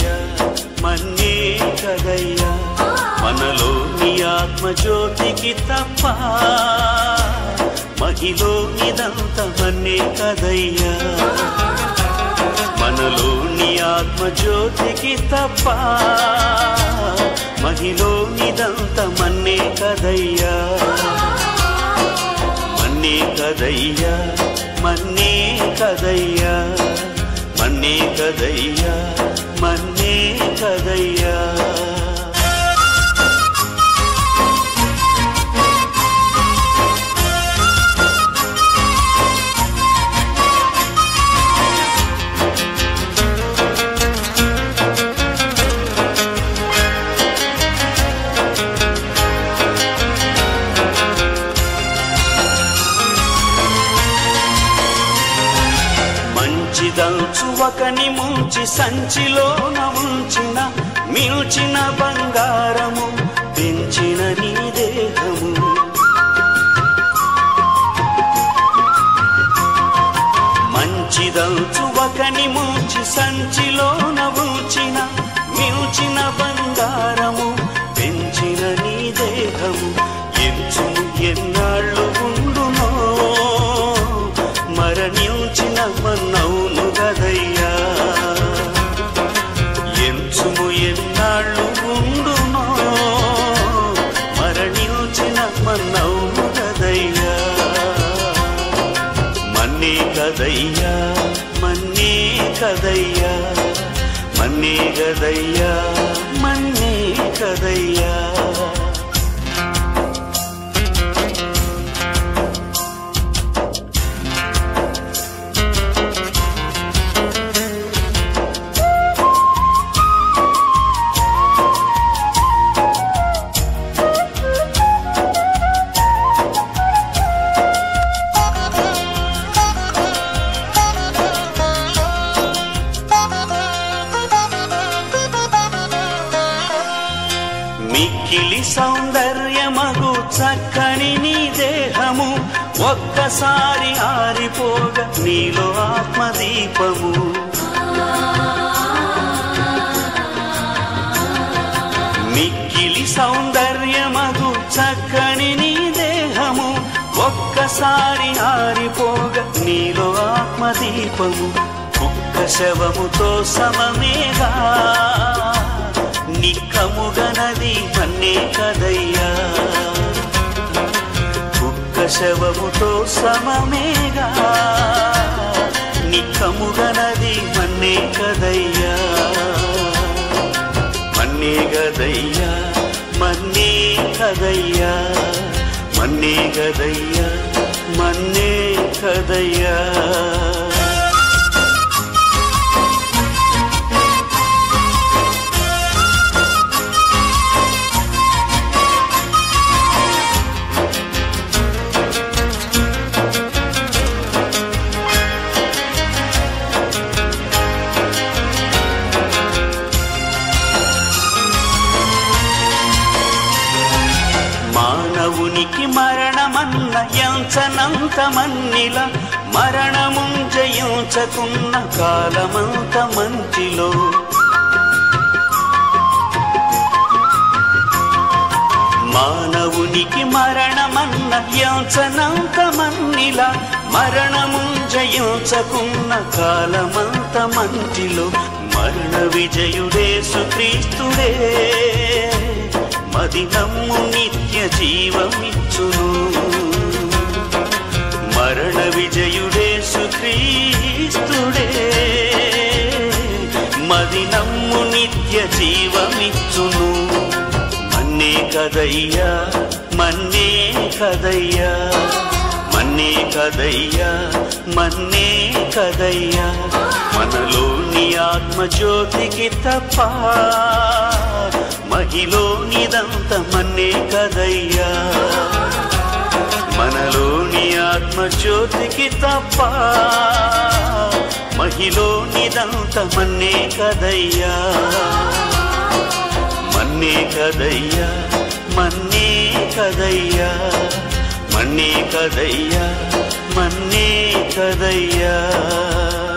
కదయ్యా మన్నే కదయ్యా మనలోని ఆత్మజ్యోతికి తప్ప మహిలోనిదంత మన్నే కదయ్యా మనలోని ఆత్మజ్యోతికి తప్ప మహిలోనిదంత మన్నే కదయ్యా మన్నే కదయ్యా మన్నే కదయ్యా మన్నే కదయ్యా మన్నే కదయ్యా మంచిదంచు ఒకని ముంచి సంచిలోన ఉంచిన మిల్చిన బంగారము పెంచిన నీ దేహము మంచిదంచు ఒకని ముంచి సంచిలోన ఉంచిన మిల్చిన బంగారము పెంచిన నీ దేహము ఎంచుము ఎన్నాళ్ళు ఉండునో మరణించిన మన్నవును గదయ్యా ఎంచుము ఎన్నాళ్ళు ఉండునో మరణించిన మన్నవును గదయ్యా మన్నే కదయ్యా మన్నే కదయ్యా మన్నే గదయ్యా మన్నే కదయ్యా మిక్కిలి సౌందర్యమగు చక్కని నీ దేహము ఒక్కసారి ఆరిపోగ నీలో ఆత్మదీపము మిక్కిలి సౌందర్యమగు చక్కని నీ దేహము ఒక్కసారి ఆరిపోగ నీలో ఆత్మదీపము కుక్క శవముతో సమమేగా నిక్కముగనది మన్నే కదయ్యా కుక్క శవముతో సమమేగా నిక్కముగనది మన్నే కదయ్యా మన్నే గదయ్యా మన్నే కదయ్యా మన్నే గదయ్యా మన్నే కదయ్యా మానవునికి మరణమన్న ఎంచనంత మన్నిల మరణము జయించకున్న కాలమంత మంచిలో మానవునికి మరణమన్న ఎంచనంత మన్నిల మరణము జయించకున్న కాలమంత మంచిలో మరణ విజయుడే సుక్రీస్తుడే మది నమ్ము నిత్య జీవమిచ్చును మరణ విజయుడే సుక్రీస్తుడే మది నమ్ము నిత్య జీవమిచ్చును మన్నే కదయ్యా మన్నే కదయ్యా మన్నే కదయ్యా మన్నే కదయ్యా మనలోని ఆత్మజ్యోతికి తప్ప మహిలోనిదంత మన్నే కదయ్యా మనలోని ఆత్మజ్యోతికి తప్ప మహిలోనిదంత మన్నే కదయ్యా మన్నే కదయ్యా మన్నే కదయ్యా మన్నే కదయ్యా మన్నే కదయ్యా